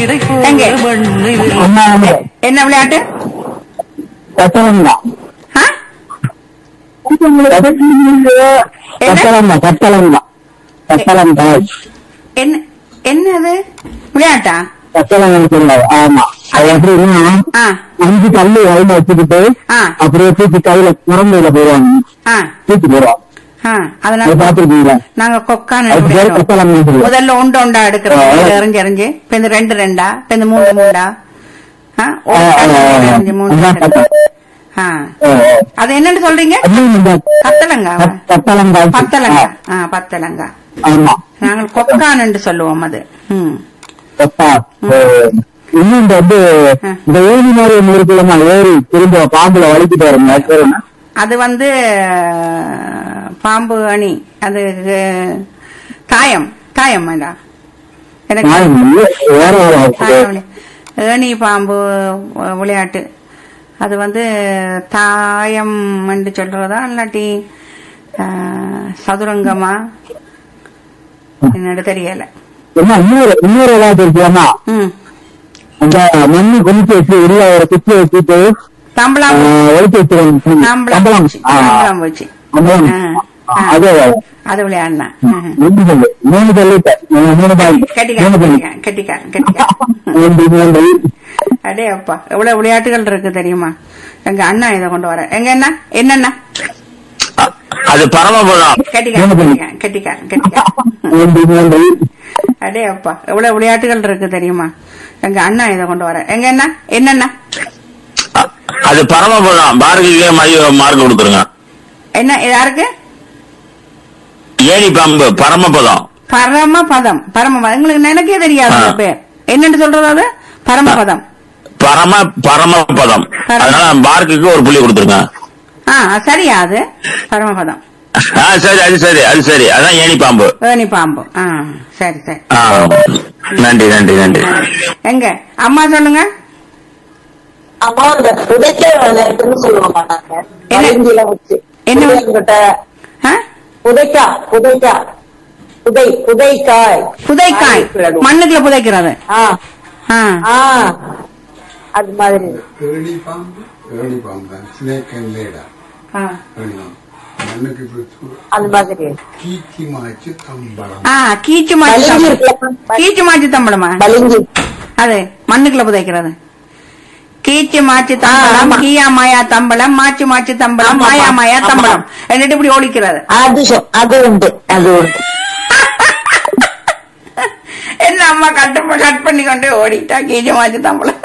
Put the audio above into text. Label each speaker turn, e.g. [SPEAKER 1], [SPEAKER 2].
[SPEAKER 1] எங்க?
[SPEAKER 2] அம்மா வந்து
[SPEAKER 1] என்ன விளையாட்டு
[SPEAKER 2] கட்டளங்கா
[SPEAKER 1] ஆ?
[SPEAKER 2] கட்டளங்கா கட்டளங்கா கட்டளங்கா
[SPEAKER 1] என்ன என்னது விளையாட்டா
[SPEAKER 2] கட்டளங்கன்னு சொல்லுவாங்க ஆமா அது எப்படின்னா
[SPEAKER 1] ஆ
[SPEAKER 2] அஞ்சு கல்லு கையில வச்சுக்கிட்டு
[SPEAKER 1] ஆ.
[SPEAKER 2] அப்படியே தூக்கி கையில முறந்தையில போயிடுவாங்க
[SPEAKER 1] ஆ
[SPEAKER 2] தூக்கி போயிடுவாங்க
[SPEAKER 1] ஆ
[SPEAKER 2] அதை
[SPEAKER 1] அதனால
[SPEAKER 2] பாத்துருக்கீங்களா
[SPEAKER 1] நாங்க கொக்கான
[SPEAKER 2] அது பேர்
[SPEAKER 1] விளையாடுவோம்.
[SPEAKER 2] கட்டளங்கன்னு சொல்லுவாங்க
[SPEAKER 1] முதல்ல உண்டு உண்டா எடுக்கிறோம்
[SPEAKER 2] ஆ.
[SPEAKER 1] எறிஞ்சு எறிஞ்சு இப்ப இந்த ரெண்டு ரெண்டா இப்ப இந்த மூணு மூண்டா ஆ, ஒரு
[SPEAKER 2] ஆ, ஆ, ஆ,
[SPEAKER 1] ரெண்டு, ரெண்டு, மூணு,
[SPEAKER 2] அதான்
[SPEAKER 1] ரெண்டு.
[SPEAKER 2] கட்டளை.
[SPEAKER 1] ஆ.
[SPEAKER 2] ஆ, ஆ.
[SPEAKER 1] அது என்னன்னு சொல்றீங்க
[SPEAKER 2] அதுவும் இந்த
[SPEAKER 1] கத்தலங்கா
[SPEAKER 2] கட்- கட்டளங்கா
[SPEAKER 1] பத்தலங்கா
[SPEAKER 2] ஆ,
[SPEAKER 1] ஆ பத்தலங்கா
[SPEAKER 2] ஆமா
[SPEAKER 1] நாங்கள் கொக்கான் சொல்லுவோம் அது ம்
[SPEAKER 2] கட்டா இன்னும் இந்த வந்து இந்த ஏரி மாதிரி ஒண்ணு இருக்குல்லம்மா ஏரி திரும்ப பாம்புல வலிக்கிட்டு வரும் அது பேர் என்ன?
[SPEAKER 1] அது வந்து அஹ், பாம்பு அணி அது அஹ், தாயம் தாயம் வேண்டாம் எனக்கு
[SPEAKER 2] நாயம் இல்ல, வேற வேற
[SPEAKER 1] தாயம் விளை- ஏணி பாம்பு அஹ், விளையாட்டு அது வந்து தாயம் என்று சொல்றதா இல்லாட்டி அஹ், சதுரங்கமா என்னோட தெரியல
[SPEAKER 2] என்ன இன்னொரு இன்னொரு விளையாட்டு இருக்குல்லம்மா
[SPEAKER 1] ம்
[SPEAKER 2] அந்த மண்ணு குமிச்சு வச்சு உள்ள ஒரு குச்சி வச்சுட்டு
[SPEAKER 1] தம்பளாம்
[SPEAKER 2] ஒழிச்சு வச்சிருவாங்க
[SPEAKER 1] தம்பளாம்
[SPEAKER 2] சம்பளம்
[SPEAKER 1] பூச்சி. தம்பளாம் பூச்சி
[SPEAKER 2] சம்பளம்
[SPEAKER 1] ஆ, ஆ.
[SPEAKER 2] அதே வேலை.
[SPEAKER 1] அது விளையாடினா
[SPEAKER 2] ரெண்டு சொல்லு மூணு சொல்லிட்டேன் மூணு மூணு பாய் மூணு
[SPEAKER 1] கெட்டிக்காரன்
[SPEAKER 2] சொல்லி
[SPEAKER 1] கெட்டிக்காரன் கெட்டிக்காரன் கெட்டிக்காரன்
[SPEAKER 2] மூன்று மூன்று
[SPEAKER 1] அடே அப்பா எவ்வளவு விளையாட்டுகள் இருக்கு தெரியுமா எங்க அண்ணா இதை கொண்டு வர எங்க அண்ணா என்னண்ணா
[SPEAKER 3] அது பரமபதம்
[SPEAKER 1] கெட்டிக்காரன் கெட்டிக்காரன் கெட்டிக்காரன் கெட்டிக்காரன்
[SPEAKER 2] மூன்று மூன்று
[SPEAKER 1] அடே அப்பா எவ்வளவு விளையாட்டுகள் இருக்கு தெரியுமா எங்க அண்ணா இதை கொண்டு வர எங்க அண்ணா என்னண்ணா
[SPEAKER 3] அது பரமபதம் பாரதிக்கே மைய மார்க் கொடுத்துருங்க
[SPEAKER 1] என்ன யாருக்கு
[SPEAKER 3] ஏணி பாம்பு பரமபதம்
[SPEAKER 1] பரமபதம் பரமபதம் எங்களுக்கு எனக்கே தெரியாது அந்த
[SPEAKER 3] ஆ.
[SPEAKER 1] பேர் என்னன்னு சொல்றது அது பரமபதம்
[SPEAKER 3] பரம பரமபதம் அதனால மார்க்குக்கு ஒரு புள்ளி கொடுத்துருங்க
[SPEAKER 1] ஆ சரியா அது பரமபதம்
[SPEAKER 3] ஆ சரி அது சரி அது சரி அதான் ஏணி பாம்பு
[SPEAKER 1] ஏணி பாம்பு ஆ சரி சரி
[SPEAKER 3] ஆ நன்றி நன்றி நன்றி
[SPEAKER 1] எங்க அம்மா சொல்லுங்க
[SPEAKER 4] அம்மா இந்த புதைக்க விளையாட்டுன்னு சொல்லுவோம் நாங்க
[SPEAKER 1] என்ன?
[SPEAKER 4] பளிங்கில வச்சு
[SPEAKER 1] என்ன?
[SPEAKER 4] புதையங்கிட்ட
[SPEAKER 1] ஆ?
[SPEAKER 4] புதைக்கா புதைக்கா புதை புதைக்காய்
[SPEAKER 1] புதைக்காய்
[SPEAKER 4] விளையாடுவோம்.
[SPEAKER 1] மண்ணுக்குள்ள புதைக்கிறது
[SPEAKER 4] ஆ
[SPEAKER 1] ஆ.
[SPEAKER 4] ஆ அது மாதிரி
[SPEAKER 5] ஏணி பாம்பு ஏணி பாம்பு தான் ஸ்னேக் அண்ட் லேடர்
[SPEAKER 1] ஆ.
[SPEAKER 5] ஏணி பாம்பு. மண்ணுக்கு இப்படி சு-
[SPEAKER 4] அது மாதிரி
[SPEAKER 5] கீச்சி மாய்ச்சி தம்பளம்
[SPEAKER 1] ஆ கீச்சு மாச்சு
[SPEAKER 4] பளிங்கு
[SPEAKER 1] தம்பளம்.
[SPEAKER 4] இருக்குல்ல?
[SPEAKER 1] கீச்சு மாச்சு தம்பளமா
[SPEAKER 4] பளிங்கு
[SPEAKER 1] அது மண்ணுக்குள்ள புதைக்கிறது கீச்சு மாச்சு தம்பளம்
[SPEAKER 4] ஆமா.
[SPEAKER 1] கீயா மாயா தம்பளம் மாச்சு மாச்சு தம்பளம்
[SPEAKER 4] ஆமாப்பா.
[SPEAKER 1] மாயா மாயா
[SPEAKER 4] ஆமா.
[SPEAKER 1] தம்பளம் എന്നിട്ട് இப்படி ஒழிக்கிறது
[SPEAKER 4] அது சொ- அது உண்டு அது உண்டு
[SPEAKER 1] என்ன அம்மா கட் கட் பண்ணி கொண்டு ஓடிட்டா கீச்சு மாச்சு தம்பளம்